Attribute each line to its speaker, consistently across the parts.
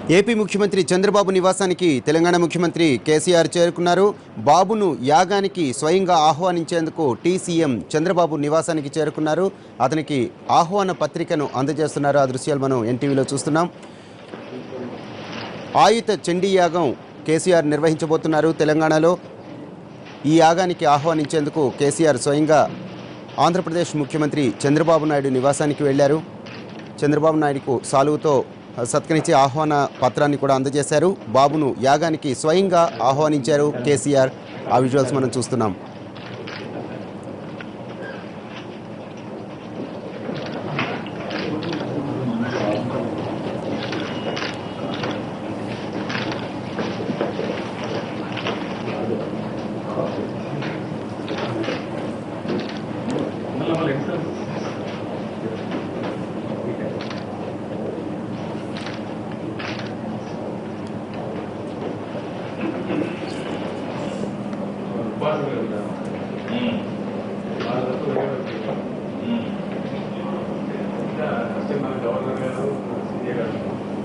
Speaker 1: AP ముఖ్యమంత్రి చంద్రబాబు నివాసానికి తెలంగాణ ముఖ్యమంత్రి కేసీఆర్ చేరుకున్నారు బాబును యాగానికి స్వయంగా ఆహ్వానించేందుకు టీసీఎం చంద్రబాబు నివాసానికి చేరుకున్నారు అతనికి ఆహ్వాన పత్రికను అందజేస్తున్నారు ఆ దృశ్యాలు మనం ఎన్టీవీలో చూస్తున్నాం ఆయుత చండీ యాగం కేసీఆర్ నిర్వహించబోతున్నారు తెలంగాణలో ఈ యాగానికి ఆహ్వానించేందుకు కేసీఆర్ స్వయంగా ఆంధ్రప్రదేశ్ ముఖ్యమంత్రి చంద్రబాబు నాయుడు నివాసానికి వెళ్ళారు చంద్రబాబు నాయుడుకు సాలువుతో సత్కరించి ఆహ్వాన పత్రాన్ని కూడా అందజేశారు బాబును యాగానికి స్వయంగా ఆహ్వానించారు కేసీఆర్ ఆ విజువల్స్ మనం చూస్తున్నాం
Speaker 2: గవర్నర్ గారు సీఏ గారు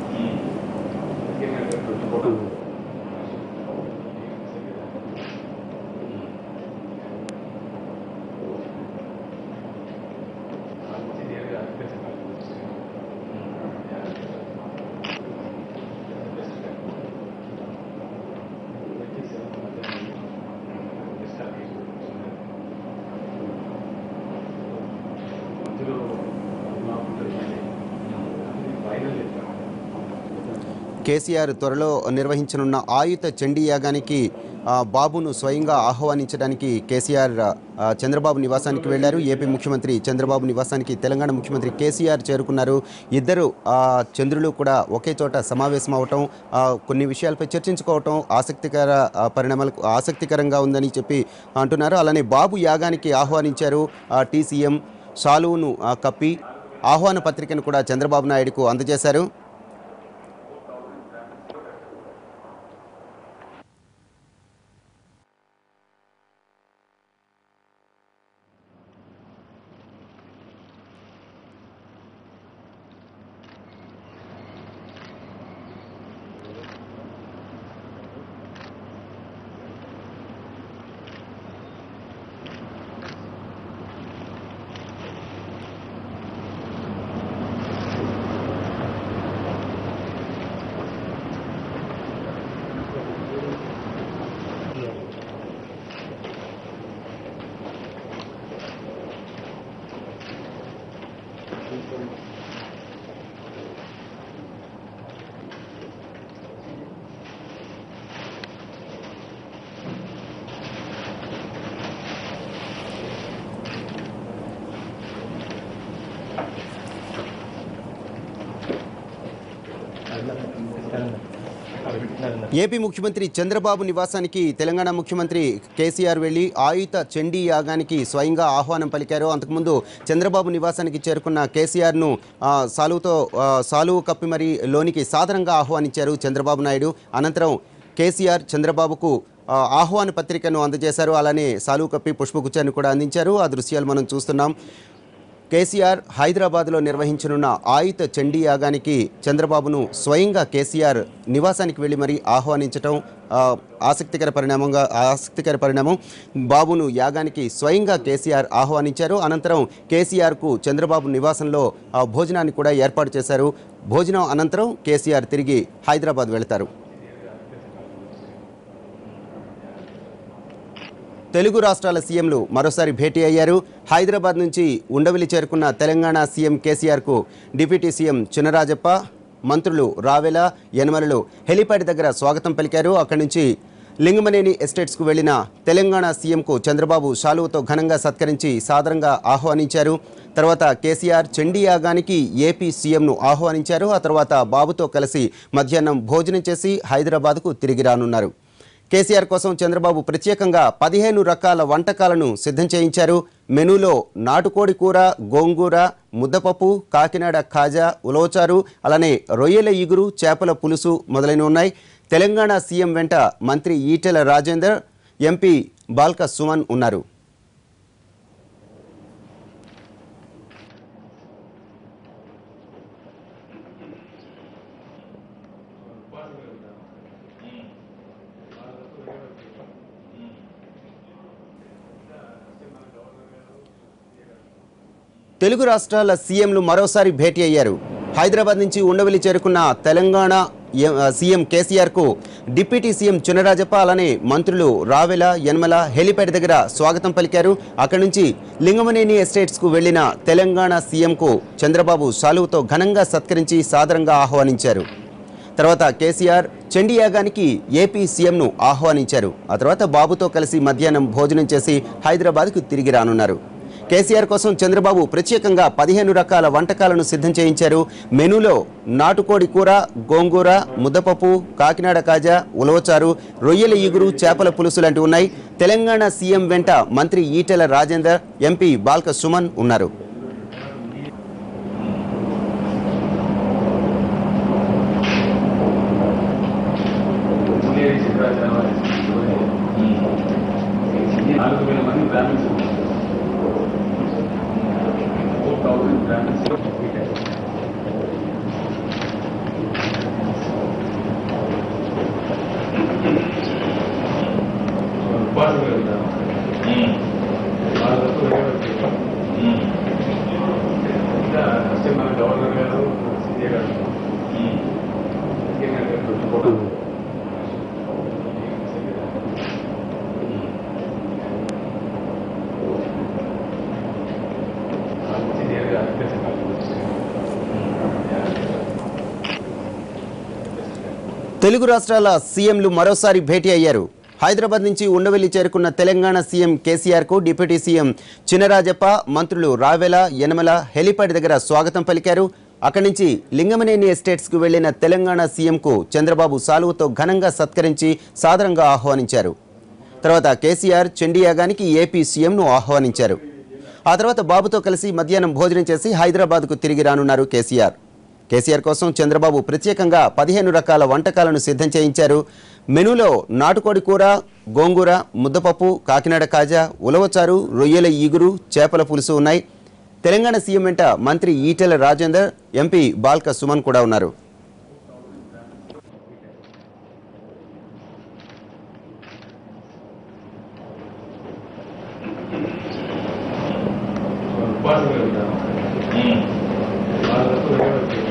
Speaker 2: మధ్యలో ఫైనల్ చెప్పాను
Speaker 1: కేసీఆర్ త్వరలో నిర్వహించనున్న ఆయుత చండీ యాగానికి ఆ, బాబును స్వయంగా ఆహ్వానించడానికి కేసీఆర్ ఆ, చంద్రబాబు నివాసానికి వెళ్లారు ఏపీ ముఖ్యమంత్రి చంద్రబాబు నివాసానికి తెలంగాణ ముఖ్యమంత్రి కేసీఆర్ చేరుకున్నారు ఇద్దరు ఆ, చంద్రులు కూడా ఒకే చోట సమావేశం అవటం ఆ, కొన్ని విషయాలపై చర్చించుకోవటం ఆసక్తికర ఆ, పరిణామాలకు ఆసక్తికరంగా ఉందని చెప్పి అంటున్నారు అలానే బాబు యాగానికి ఆహ్వానించారు ఆ, టీసీఎం షాలువును ఆ, కప్పి ఆహ్వాన పత్రికను కూడా చంద్రబాబు నాయుడుకు అందజేశారు ఏపీ ముఖ్యమంత్రి చంద్రబాబు నివాసానికి తెలంగాణ ముఖ్యమంత్రి కేసీఆర్ వెళ్లి ఆయుత చండీ యాగానికి స్వయంగా ఆహ్వానం పలికారు అంతకుముందు చంద్రబాబు నివాసానికి చేరుకున్న కేసీఆర్ను ఆ, సాలువుతో ఆ, సాలువు కప్పి మరి లోనికి సాదరంగా ఆహ్వానించారు చంద్రబాబు నాయుడు అనంతరం కేసీఆర్ చంద్రబాబుకు ఆ, ఆహ్వాన పత్రికను అందజేశారు అలానే సాలువు కప్పి పుష్పగుచ్చాన్ని కూడా అందించారు ఆ దృశ్యాలు మనం చూస్తున్నాం కేసీఆర్ హైదరాబాద్లో నిర్వహించనున్న ఆయుత చండీ యాగానికి చంద్రబాబును స్వయంగా కేసీఆర్ నివాసానికి వెళ్ళి మరీ ఆహ్వానించటం ఆ, ఆసక్తికర పరిణామంగా ఆసక్తికర పరిణామం బాబును యాగానికి స్వయంగా కేసీఆర్ ఆహ్వానించారు అనంతరం కేసీఆర్కు చంద్రబాబు నివాసంలో ఆ, భోజనాన్ని కూడా ఏర్పాటు చేశారు భోజనం అనంతరం కేసీఆర్ తిరిగి హైదరాబాద్ వెళతారు తెలుగు రాష్ట్రాల సీఎంలు మరోసారి భేటీ అయ్యారు హైదరాబాద్ నుంచి ఉండవల్లి చేరుకున్న తెలంగాణ సీఎం కేసీఆర్కు డిప్యూటీ సీఎం చినరాజప్ప మంత్రులు రావెల యనమలలు హెలిప్యాడ్ దగ్గర స్వాగతం పలికారు అక్కడి నుంచి లింగమనేని ఎస్టేట్స్కు వెళ్లిన తెలంగాణ సీఎంకు చంద్రబాబు శాలువతో ఘనంగా సత్కరించి సాదరంగా ఆహ్వానించారు తర్వాత కేసీఆర్ చండీ యాగానికి ఏపీ సీఎంను ఆహ్వానించారు ఆ తర్వాత బాబుతో కలిసి మధ్యాహ్నం భోజనం చేసి హైదరాబాద్కు తిరిగి రానున్నారు కేసీఆర్ కోసం చంద్రబాబు ప్రత్యేకంగా పదిహేను రకాల వంటకాలను సిద్ధం చేయించారు మెనూలో నాటుకోడి కూర గోంగూర ముద్దపప్పు కాకినాడ ఖాజా ఉలవచారు అలానే రొయ్యల ఇగురు చేపల పులుసు మొదలైనవి ఉన్నాయి తెలంగాణ సీఎం వెంట మంత్రి ఈటెల రాజేందర్ ఎంపీ బాల్క సుమన్ ఉన్నారు తెలుగు రాష్ట్రాల సీఎంలు మరోసారి భేటీ అయ్యారు హైదరాబాద్ నుంచి ఉండవల్లి చేరుకున్న తెలంగాణ ఎ- సీఎం కేసీఆర్కు డిప్యూటీ సీఎం చినరాజప్ప అలానే మంత్రులు రావెల యనమల హెలిపేట దగ్గర స్వాగతం పలికారు అక్కడి నుంచి లింగమనేని ఎస్టేట్స్కు వెళ్లిన తెలంగాణ సీఎంకు చంద్రబాబు శాలువుతో ఘనంగా సత్కరించి సాదరంగా ఆహ్వానించారు తర్వాత కేసీఆర్ చండీ యాగానికి ఏపీ సీఎంను ఆహ్వానించారు ఆ తర్వాత బాబుతో కలిసి మధ్యాహ్నం భోజనం చేసి హైదరాబాద్కు తిరిగి రానున్నారు కేసీఆర్ కోసం చంద్రబాబు ప్రత్యేకంగా పదిహేను రకాల వంటకాలను సిద్ధం చేయించారు మెనూలో నాటుకోడి కూర గోంగూర ముద్దపప్పు కాకినాడ కాజా ఉలవచారు రొయ్యల ఈగురు చేపల పులుసు లాంటివి ఉన్నాయి తెలంగాణ సీఎం వెంట మంత్రి ఈటెల రాజేందర్ ఎంపీ బాల్క సుమన్ ఉన్నారు
Speaker 2: ఇంజనీరింగ్ శివరాజరావు నాలుగు వేల మంది బ్రాహ్మిన్స్ ఫోర్ థౌసండ్ బ్రాహ్మిన్స్ ఉపాసన వెళ్తాను వాళ్ళతో ఇంకా ఫస్ట్ మన గవర్నర్ గారు సీఏ గారు సీఏ గారు ఫోటో
Speaker 1: తెలుగు రాష్ట్రాల సీఎంలు మరోసారి భేటీ అయ్యారు హైదరాబాద్ నుంచి ఉండవెల్లి చేరుకున్న తెలంగాణ సీఎం కేసీఆర్కు డిప్యూటీ సీఎం చినరాజప్ప మంత్రులు రావెల యనమల హెలిపాడ్ దగ్గర స్వాగతం పలికారు అక్కడి నుంచి లింగమనేని ఎస్టేట్స్కు వెళ్లిన తెలంగాణ సీఎంకు చంద్రబాబు సాలువుతో ఘనంగా సత్కరించి సాదరంగా ఆహ్వానించారు తర్వాత కేసీఆర్ చండీయాగానికి ఏపీ సీఎంను ఆహ్వానించారు ఆ తర్వాత బాబుతో కలిసి మధ్యాహ్నం భోజనం చేసి హైదరాబాద్కు తిరిగి రానున్నారు కేసీఆర్ కేసీఆర్ కోసం చంద్రబాబు ప్రత్యేకంగా పదిహేను రకాల వంటకాలను సిద్ధం చేయించారు మెనూలో నాటుకోడి కూర గోంగూర ముద్దపప్పు కాకినాడ కాజా ఉలవచారు రొయ్యల ఈగురు చేపల పులుసు ఉన్నాయి తెలంగాణ సీఎం వెంట మంత్రి ఈటెల రాజేందర్ ఎంపీ బాల్క సుమన్ కూడా ఉన్నారు
Speaker 2: ఉపాసన వెళ్తాను వాళ్ళతో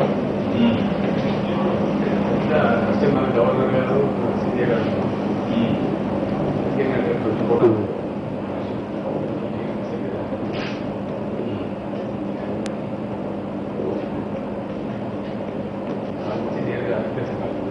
Speaker 2: ఇంకా ఫస్ట్ మన గవర్నర్ గారు సీఏ గారు సీఏ గారు ఫోటో సీనియర్ గారు